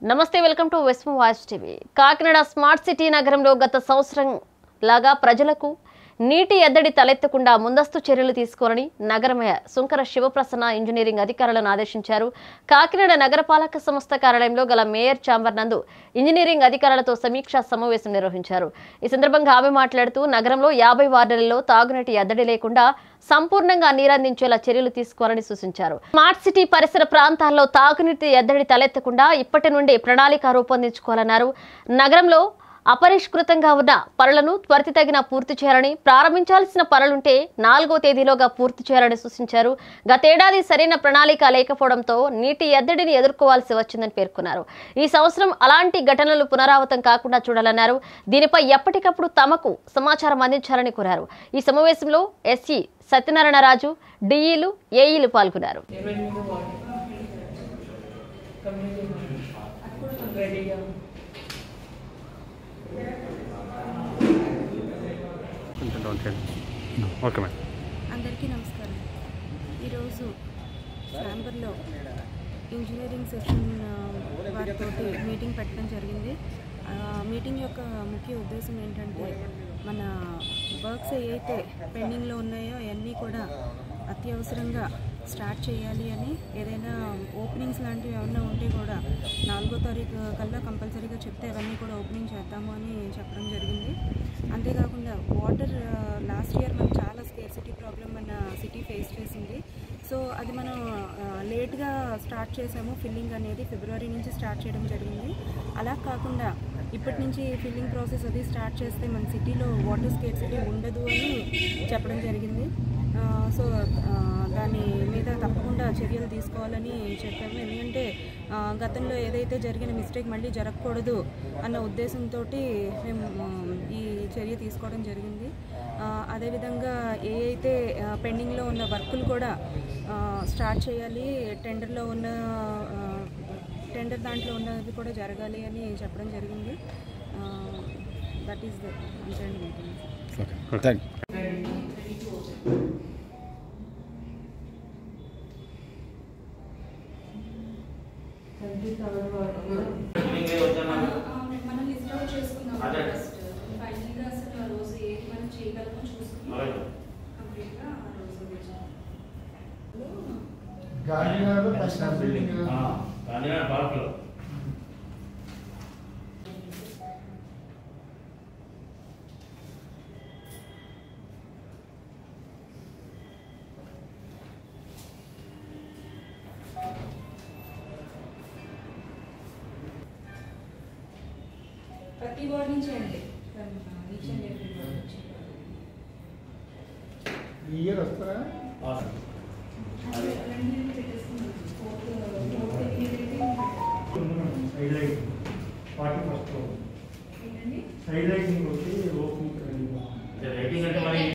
నమస్తే welcome to West Voice TV Kakinada smart city నగరంలో గత సంవత్సరం లాగా ప్రజలకు నీటి ఎద్దడి తలెత్తకుండా ముందస్తు చర్యలు తీసుకోవాలని నగర మేయర్ సుంకర శివప్రసన్న ఇంజనీరింగ్ అధికారులను ఆదేశించారు కాకినాడ నగరపాలక సంస్థ కార్యాలయంలో గల మేయర్ ఛాంబర్ నందు ఇంజనీరింగ్ అధికారులతో సమీక్షా సమావేశం నిర్వహించారు ఈ సందర్భంగా ఆమె మాట్లాడుతూ నగరంలో యాభై వార్డులలో తాగునీటి ఎద్దడి లేకుండా సంపూర్ణంగా నీరందించేలా చర్యలు తీసుకోవాలని సూచించారు స్మార్ట్ సిటీ పరిసర ప్రాంతాల్లో తాగునీటి ఎద్దడి తలెత్తకుండా ఇప్పటి నుండి ప్రణాళిక రూపొందించుకోవాలన్నారు నగరంలో అపరిష్కృతంగా ఉన్న పనులను త్వరితగిన పూర్తి చేయాలని ప్రారంభించాల్సిన పనులుంటే నాలుగో తేదీలోగా పూర్తి చేయాలని సూచించారు గతేడాది సరైన ప్రణాళిక లేకపోవడంతో నీటి ఎద్దడిని ఎదుర్కోవాల్సి వచ్చిందని పేర్కొన్నారు ఈ సంవత్సరం అలాంటి ఘటనలు పునరావృతం కాకుండా చూడాలన్నారు దీనిపై ఎప్పటికప్పుడు తమకు సమాచారం అందించాలని కోరారు ఈ సమావేశంలో ఎస్సీ సత్యనారాయణ రాజు డిఈలు ఏఈలు పాల్గొన్నారు ఇరవై ఎనిమిది వార్డు కమ్యూనిటీ రెడీగా కొంచెం డౌన్ చేయండి ఓకే మేడం అందరికీ నమస్కారం ఈరోజు ఛాంబర్లో ఇంజనీరింగ్ సెక్షన్ ఆ, వారితో మీటింగ్ పెట్టడం జరిగింది ఆ, మీటింగ్ యొక్క ముఖ్య ఉద్దేశం ఏంటంటే మన వర్క్స్ ఏవైతే పెండింగ్లో ఉన్నాయో అవన్నీ కూడా అత్యవసరంగా స్టార్ట్ చేయాలి అని ఏదైనా ఓపెనింగ్స్ లాంటివి ఏమైనా ఉంటే కూడా నాలుగో తారీఖు కల్లా కంపల్సరీగా చెప్తే అవన్నీ కూడా ఓపెనింగ్ చేద్దాము అని చెప్పడం జరిగింది అంతేకాకుండా వాటర్ లాస్ట్ ఇయర్ మనం చాలా స్కేర్సిటీ ప్రాబ్లం మన సిటీ ఫేస్ చేసింది సో అది మనం లేట్గా స్టార్ట్ చేసాము ఫిల్లింగ్ అనేది ఫిబ్రవరి నుంచి స్టార్ట్ చేయడం జరిగింది అలా కాకుండా ఇప్పటి నుంచి ఫిల్లింగ్ ప్రాసెస్ అది స్టార్ట్ చేస్తే మన సిటీలో వాటర్ స్కేర్సిటీ ఉండదు అని చెప్పడం జరిగింది ఆ, సో ఆ, దాని మీద తప్పకుండా చర్యలు తీసుకోవాలని చెప్పాము ఎందుకంటే ఆ, గతంలో ఏదైతే జరిగిన మిస్టేక్ మళ్ళీ జరగకూడదు అన్న ఉద్దేశంతో మేము ఆ, ఈ చర్య తీసుకోవడం జరిగింది ఆ, అదేవిధంగా ఏ అయితే పెండింగ్లో ఉన్న వర్కులు కూడా ఆ, స్టార్ట్ చేయాలి టెండర్లో ఉన్న ఆ, టెండర్ దాంట్లో ఉన్నది కూడా జరగాలి అని చెప్పడం జరిగింది దట్ ఈస్ ద అంతే meeting okay thank twenty third ward కూడా మనం లిస్ట్ అవుట్ చేసుకుందాం ఫస్ట్ ఫైనల్గా అసలు ఆ రోజు ఏది మనం చేయగలమో చూసుకుని కంప్లీట్గా ఆ రోజు గాంధీనగర్ ఫస్ట్ బిల్డింగ్ గాంధీనగర్ పార్క్లో ప్రతి వార్డ్ నుంచి అండి ఈచ్ అండ్ ఎవ్రీ వార్డ్ నుంచి ఈ ఇయర్ వస్తారా అది రెండు పెట్టేసుకున్నాం ఫోర్త్ ఫోర్త్ ఏదైతే సైడ్ లైట్ ఫార్టీ ఫస్ట్ ఏంటండి సైడ్ లైటింగ్ వచ్చి ఓపెన్